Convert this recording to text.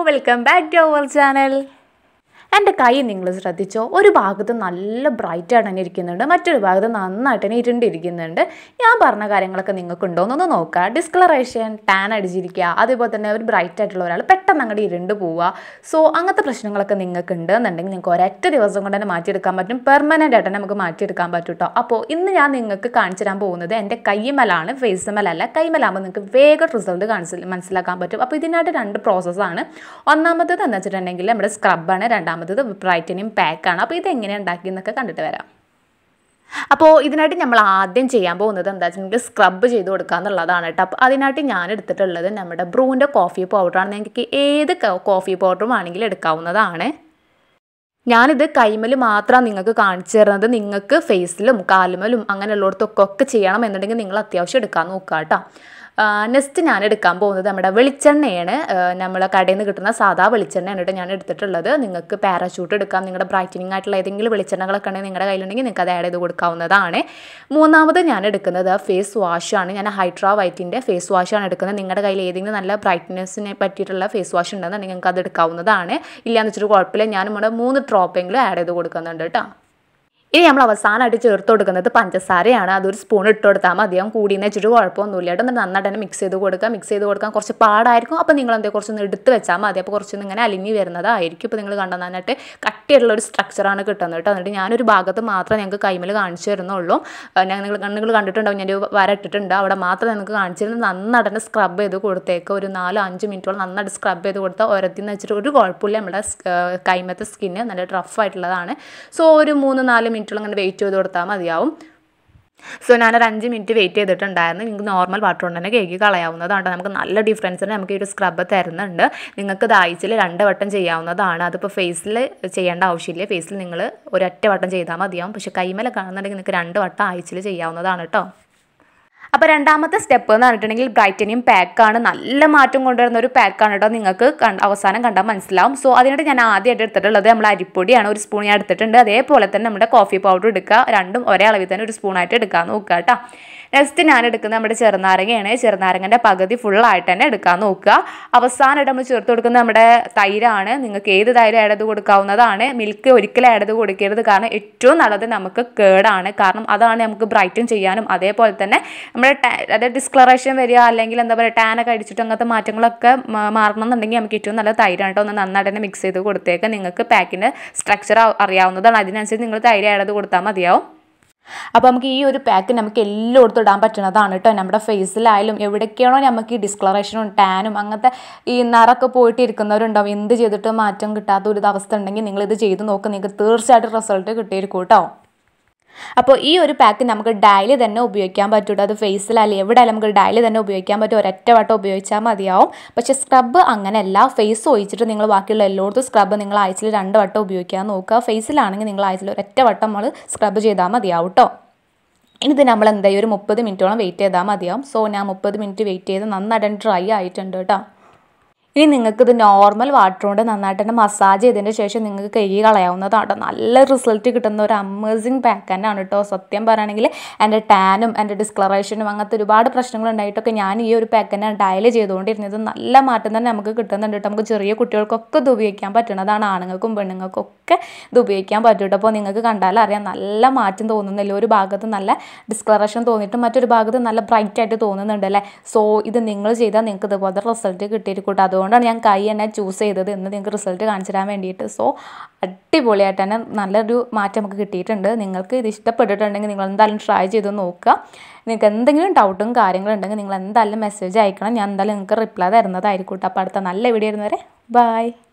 welcome back to our channel എൻ്റെ കൈ നിങ്ങൾ ശ്രദ്ധിച്ചോ ഒരു ഭാഗത്ത് നല്ല ബ്രൈറ്റ് ആയിട്ട് തന്നെ ഇരിക്കുന്നുണ്ട് മറ്റൊരു ഭാഗത്ത് നന്നായിട്ട് തന്നെ ഇരുണ്ടിരിക്കുന്നുണ്ട് ഞാൻ പറഞ്ഞ കാര്യങ്ങളൊക്കെ നിങ്ങൾക്ക് ഉണ്ടോ എന്നൊന്ന് നോക്കുക ഡിസ്കളറേഷൻ ടാൻ അടിച്ചിരിക്കുക അതേപോലെ തന്നെ ഒരു ബ്രൈറ്റ് ആയിട്ടുള്ള ഒരാൾ പെട്ടെന്ന് അങ്ങോട്ട് ഇരുണ്ട് പോവുക സോ അങ്ങനത്തെ പ്രശ്നങ്ങളൊക്കെ നിങ്ങൾക്ക് ഉണ്ട് എന്നുണ്ടെങ്കിൽ നിങ്ങൾക്ക് ഒരൊറ്റ ദിവസം കൊണ്ട് തന്നെ മാറ്റിയെടുക്കാൻ പറ്റും പെർമനൻ്റ് ആയിട്ട് തന്നെ നമുക്ക് മാറ്റിയെടുക്കാൻ പറ്റും കേട്ടോ അപ്പോൾ ഇന്ന് ഞാൻ നിങ്ങൾക്ക് കാണിച്ചു തരാൻ പോകുന്നത് എൻ്റെ കൈമലാണ് ഫേസുമലല്ല കൈമലാകുമ്പോൾ നിങ്ങൾക്ക് വേഗം റിസൾട്ട് കാണിച്ച് മനസ്സിലാക്കാൻ പറ്റും അപ്പോൾ ഇതിനായിട്ട് രണ്ട് പ്രോസസ്സാണ് ഒന്നാമത്തത് എന്ന് വെച്ചിട്ടുണ്ടെങ്കിൽ നമ്മുടെ സ്ക്രബാണ് രണ്ടാമത്തത് ബ്രൈറ്റനിങ് പാക്കാണ് അപ്പോൾ ഇത് എങ്ങനെയാണ് ഉണ്ടാക്കിയെന്നൊക്കെ കണ്ടിട്ട് വരാം അപ്പോൾ ഇതിനായിട്ട് നമ്മൾ ആദ്യം ചെയ്യാൻ പോകുന്നത് എന്താ വെച്ചിട്ടുണ്ടെങ്കിൽ സ്ക്രബ് ചെയ്ത് കൊടുക്കുക എന്നുള്ളതാണ് കേട്ടോ അപ്പോൾ അതിനായിട്ട് ഞാൻ എടുത്തിട്ടുള്ളത് നമ്മുടെ ബ്രൂവിൻ്റെ കോഫി പൗഡറാണ് നിങ്ങൾക്ക് ഏത് കോഫി പൗഡറും ആണെങ്കിലും എടുക്കാവുന്നതാണ് ഞാനിത് കൈമൽ മാത്രമാണ് നിങ്ങൾക്ക് കാണിച്ചു തരുന്നത് നിങ്ങൾക്ക് ഫേസിലും കാലുമലും അങ്ങനെയുള്ളിടത്തൊക്കെ ഒക്കെ ചെയ്യണം എന്നുണ്ടെങ്കിൽ നിങ്ങൾ അത്യാവശ്യം എടുക്കാൻ നോക്കുക കേട്ടോ നെക്സ്റ്റ് ഞാൻ എടുക്കാൻ പോകുന്നത് നമ്മുടെ വെളിച്ചെണ്ണയാണ് നമ്മൾ കടയിൽ നിന്ന് കിട്ടുന്ന സാധാ വെളിച്ചെണ്ണയാണ് കേട്ടോ ഞാൻ എടുത്തിട്ടുള്ളത് നിങ്ങൾക്ക് പാരാഷൂട്ട് എടുക്കാം നിങ്ങളുടെ ബ്രൈറ്റനിങ് ആയിട്ടുള്ള ഏതെങ്കിലും വെളിച്ചെണ്ണകളൊക്കെ ഉണ്ടെങ്കിൽ നിങ്ങളുടെ കയ്യിലുണ്ടെങ്കിൽ നിങ്ങൾക്ക് അത് ആഡ് ചെയ്ത് കൊടുക്കാവുന്നതാണ് മൂന്നാമത് ഞാൻ എടുക്കുന്നത് ഫേസ് വാഷാണ് ഞാൻ ഹൈഡ്രാ വൈറ്റിൻ്റെ ഫേസ് വാഷാണ് എടുക്കുന്നത് നിങ്ങളുടെ കയ്യിൽ ഏതെങ്കിലും നല്ല ബ്രൈറ്റ്നെസ്സിനെ പറ്റിയിട്ടുള്ള ഫേസ് വാഷ് ഉണ്ടെന്നുണ്ടെങ്കിൽ നിങ്ങൾക്ക് അത് എടുക്കാവുന്നതാണ് ഇല്ലയെന്ന് വെച്ചിട്ട് കുഴപ്പമില്ല ഞാൻ നമ്മുടെ മൂന്ന് ഡ്രോപ്പെങ്കിലും ആഡ് ചെയ്ത് കൊടുക്കുന്നുണ്ട് കേട്ടോ ഇനി നമ്മൾ അവസാനമായിട്ട് ചേർത്ത് കൊടുക്കുന്നത് പഞ്ചസാരയാണ് അതൊരു സ്പൂൺ ഇട്ട് കൊടുത്താൽ മതിയാവും കൂടിയെന്ന് വെച്ചിട്ട് കുഴപ്പമൊന്നുമില്ല കേട്ടോ എന്നിട്ട് നന്നായിട്ട് തന്നെ മിക്സ് ചെയ്ത് കൊടുക്കുക മിക്സ് ചെയ്ത് കൊടുക്കാൻ കുറച്ച് പാടായിരിക്കും അപ്പോൾ നിങ്ങൾ എന്താ കുറച്ചൊന്ന് എടുത്ത് വെച്ചാൽ മതി അപ്പോൾ കുറച്ചൊന്ന് ഇങ്ങനെ അലിഞ്ഞ് വരുന്നതായിരിക്കും ഇപ്പോൾ നിങ്ങൾ കണ്ടാൽ നന്നായിട്ട് കട്ടിയുള്ള ഒരു സ്ട്രക്ചറാണ് കിട്ടുന്നത് കേട്ടോ എന്നിട്ട് ഞാനൊരു ഭാഗത്ത് മാത്രമേ ഞങ്ങൾക്ക് കൈമൽ കാണിച്ചു തരുന്നുള്ളൂ ഞാൻ നിങ്ങൾ നിങ്ങൾ കണ്ടിട്ടുണ്ടാവും ഞാൻ വര ഇട്ടിട്ടുണ്ട് അവിടെ മാത്രം നിങ്ങൾക്ക് കാണിച്ചു തരുന്നത് നന്നായിട്ട് തന്നെ സ്ക്രബ് ചെയ്ത് കൊടുത്തേക്ക് ഒരു നാലോ അഞ്ച് മിനിറ്റോളം നന്നായിട്ട് സ്ക്രബ് ചെയ്ത് കൊടുത്താൽ ഒരത്തിന്ന് വെച്ചിട്ട് ഒരു കുഴപ്പമില്ല നമ്മുടെ കൈമത്തെ സ്കിന്ന് നല്ല റഫ് ആയിട്ടുള്ളതാണ് സോ ഒരു മൂന്ന് നാല് മിനിറ്റോളം അങ്ങനെ വെയിറ്റ് ചെയ്ത് കൊടുത്താൽ മതിയാവും സോ ഞാനൊരു അഞ്ച് മിനിറ്റ് വെയിറ്റ് ചെയ്തിട്ടുണ്ടായിരുന്നു നിങ്ങൾക്ക് നോർമൽ വാട്ടർ കൊണ്ട് തന്നെ കേക്ക് കളയാവുന്നതാണ് നമുക്ക് നല്ല ഡിഫറൻസിന് നമുക്ക് ഈ ഒരു സ്ക്രബ് തരുന്നുണ്ട് നിങ്ങൾക്ക് ഇത് ആഴ്ചയിൽ രണ്ട് വട്ടം ചെയ്യാവുന്നതാണ് അതിപ്പോൾ ഫേസിൽ ചെയ്യേണ്ട ആവശ്യമില്ല ഫേസിൽ നിങ്ങൾ ഒരൊറ്റ വട്ടം ചെയ്താൽ മതിയാവും പക്ഷേ കൈമല കാണുന്നുണ്ടെങ്കിൽ നിങ്ങൾക്ക് രണ്ട് വട്ടം ആഴ്ചയിൽ ചെയ്യാവുന്നതാണ് കേട്ടോ അപ്പോൾ രണ്ടാമത്തെ സ്റ്റെപ്പ് എന്ന് പറഞ്ഞിട്ടുണ്ടെങ്കിൽ ബ്രൈറ്റനിയം പാക്കാണ് നല്ല മാറ്റം കൊണ്ടുവരുന്ന ഒരു പാക്കാണ് കേട്ടോ നിങ്ങൾക്ക് അവസാനം കണ്ടാൽ മനസ്സിലാവും സോ അതിനായിട്ട് ഞാൻ ആദ്യമായിട്ട് എടുത്തിട്ടുള്ളത് നമ്മൾ അരിപ്പൊടിയാണ് ഒരു സ്പൂൺ ഞാൻ എടുത്തിട്ടുണ്ട് അതേപോലെ തന്നെ നമ്മുടെ കോഫി പൗഡർ എടുക്കുക രണ്ടും ഒരേ അളവിൽ തന്നെ ഒരു സ്പൂണായിട്ട് എടുക്കാൻ നോക്കുക കേട്ടോ നെക്സ്റ്റ് ഞാൻ എടുക്കുന്നത് നമ്മുടെ ചെറുനാരങ്ങയാണ് ചെറുനാരങ്ങൻ്റെ പകുതി ഫുള്ളായിട്ട് തന്നെ എടുക്കാൻ നോക്കുക അവസാനമായിട്ട് നമ്മൾ ചേർത്ത് കൊടുക്കുന്നത് നമ്മുടെ തൈരാണ് നിങ്ങൾക്ക് ഏത് തൈര് ആഡ് ചെയ്ത് കൊടുക്കാവുന്നതാണ് മിൽക്ക് ഒരിക്കലും ആഡ് ചെയ്ത് കൊടുക്കരുത് കാരണം ഏറ്റവും നല്ലത് നമുക്ക് കേടാണ് കാരണം അതാണ് നമുക്ക് ബ്രൈറ്റൻ ചെയ്യാനും അതേപോലെ തന്നെ നമ്മുടെ അതായത് ഡിസ്കളറേഷൻ വരിക അല്ലെങ്കിൽ എന്താ പറയുക ടാനൊക്കെ അടിച്ചിട്ട് അങ്ങനത്തെ മാറ്റങ്ങളൊക്കെ മാറണം എന്നുണ്ടെങ്കിൽ നമുക്ക് ഏറ്റവും നല്ല തൈരാണ് കേട്ടോ ഒന്ന് നന്നായിട്ട് തന്നെ മിക്സ് ചെയ്ത് കൊടുത്തേക്ക് നിങ്ങൾക്ക് പാക്കിൻ്റെ സ്ട്രക്ചർ അറിയാവുന്നതാണ് അതിനനുസരിച്ച് നിങ്ങൾ തൈര് ആഡ് ചെയ്ത് കൊടുത്താൽ മതിയാവും അപ്പോൾ നമുക്ക് ഈ ഒരു പാക്ക് നമുക്ക് എല്ലായിടത്തും ഇടാൻ പറ്റുന്നതാണ് കേട്ടോ നമ്മുടെ ഫേസിലായാലും എവിടേക്കാണോ നമുക്ക് ഈ ഡിസ്കളറേഷനും ടാനും അങ്ങനത്തെ ഈ നിറമൊക്കെ പോയിട്ട് ഇരിക്കുന്നവരുണ്ടാവും എന്ത് ചെയ്തിട്ട് മാറ്റം കിട്ടാത്ത ഒരു അവസ്ഥ ഉണ്ടെങ്കിൽ നിങ്ങൾ ഇത് ചെയ്ത് നോക്കുക നിങ്ങൾക്ക് തീർച്ചയായിട്ടും റിസൾട്ട് കിട്ടിയിരിക്കും കേട്ടോ അപ്പോൾ ഈ ഒരു പാക്ക് നമുക്ക് ഡയലി തന്നെ ഉപയോഗിക്കാൻ പറ്റും അത് ഫേസിലല്ല എവിടെയായാലും നമുക്ക് ഡയലി തന്നെ ഉപയോഗിക്കാൻ പറ്റും ഒരൊറ്റ വട്ടം ഉപയോഗിച്ചാൽ മതിയാവും പക്ഷേ സ്ക്രബ് അങ്ങനെയല്ല ഫേസ് ഒഴിച്ചിട്ട് നിങ്ങൾ ബാക്കിയുള്ള എല്ലായിടത്തും സ്ക്രബ് നിങ്ങൾ ആഴ്ചയിൽ രണ്ട് വട്ടം ഉപയോഗിക്കാൻ നോക്കുക ഫേസിലാണെങ്കിൽ നിങ്ങൾ ആഴ്ചയിൽ ഒരൊറ്റ വട്ടം നമ്മൾ സ്ക്രബ് ചെയ്താൽ മതിയാവും കേട്ടോ ഇനി ഇത് നമ്മൾ എന്തായാലും ഒരു മുപ്പത് മിനിറ്റോളം വെയിറ്റ് ചെയ്താൽ മതിയാവും സോ ഞാൻ മുപ്പത് മിനിറ്റ് വെയിറ്റ് ചെയ്ത് നന്നായിട്ട് ഡ്രൈ ആയിട്ടുണ്ട് കേട്ടോ ഇനി നിങ്ങൾക്ക് ഇത് നോർമൽ വാട്ടർ കൊണ്ട് നന്നായിട്ട് തന്നെ മസാജ് ചെയ്തതിന് ശേഷം നിങ്ങൾക്ക് കൈ കളയാവുന്നതാണ് നല്ല റിസൾട്ട് കിട്ടുന്ന ഒരു അമേസിങ് പാക്ക് തന്നെയാണ് കേട്ടോ സത്യം പറയുകയാണെങ്കിൽ എൻ്റെ ടാനും എൻ്റെ ഡിസ്കളറേഷനും അങ്ങനത്തെ ഒരുപാട് പ്രശ്നങ്ങൾ ഉണ്ടായിട്ടൊക്കെ ഞാൻ ഈ ഒരു പാക്ക് തന്നെ ഡയൽ ചെയ്തുകൊണ്ടിരുന്നത് നല്ല മാറ്റം തന്നെ നമുക്ക് കിട്ടുന്നുണ്ട് കേട്ടോ നമുക്ക് ചെറിയ കുട്ടികൾക്കൊക്കെ ഇത് ഉപയോഗിക്കാൻ പറ്റുന്നതാണ് ആണുങ്ങൾക്കും പെണ്ണുങ്ങൾക്കും ഒക്കെ ഇത് ഉപയോഗിക്കാൻ പറ്റും കേട്ടോ അപ്പോൾ നിങ്ങൾക്ക് കണ്ടാൽ അറിയാം നല്ല മാറ്റം തോന്നുന്നില്ല ഒരു ഭാഗത്ത് നല്ല ഡിസ്കളറേഷൻ തോന്നിയിട്ട് മറ്റൊരു ഭാഗത്ത് നല്ല ബ്രൈറ്റ് ആയിട്ട് തോന്നുന്നുണ്ട് അല്ലേ സോ ഇത് നിങ്ങൾ ചെയ്താൽ നിങ്ങൾക്ക് ഇതുപോലത്തെ റിസൾട്ട് കിട്ടിയിരിക്കട്ടെ അതുകൊണ്ടാണ് ഞാൻ കൈ തന്നെ ചൂസ് ചെയ്തത് എന്ന് നിങ്ങൾക്ക് റിസൾട്ട് കാണിച്ചു തരാൻ വേണ്ടിയിട്ട് സോ അടിപൊളിയായിട്ട് തന്നെ നല്ലൊരു മാറ്റം നമുക്ക് കിട്ടിയിട്ടുണ്ട് നിങ്ങൾക്ക് ഇത് ഇഷ്ടപ്പെട്ടിട്ടുണ്ടെങ്കിൽ നിങ്ങൾ എന്തായാലും ട്രൈ ചെയ്ത് നോക്കുക നിങ്ങൾക്ക് എന്തെങ്കിലും ഡൗട്ടും കാര്യങ്ങളും ഉണ്ടെങ്കിൽ നിങ്ങൾ എന്തായാലും മെസ്സേജ് അയക്കണം ഞാൻ എന്തായാലും നിങ്ങൾക്ക് റിപ്ലൈ തരുന്നതായിരിക്കും കേട്ടോ അപ്പോൾ അടുത്ത നല്ല വീഡിയോ വരുന്നവരെ ബൈ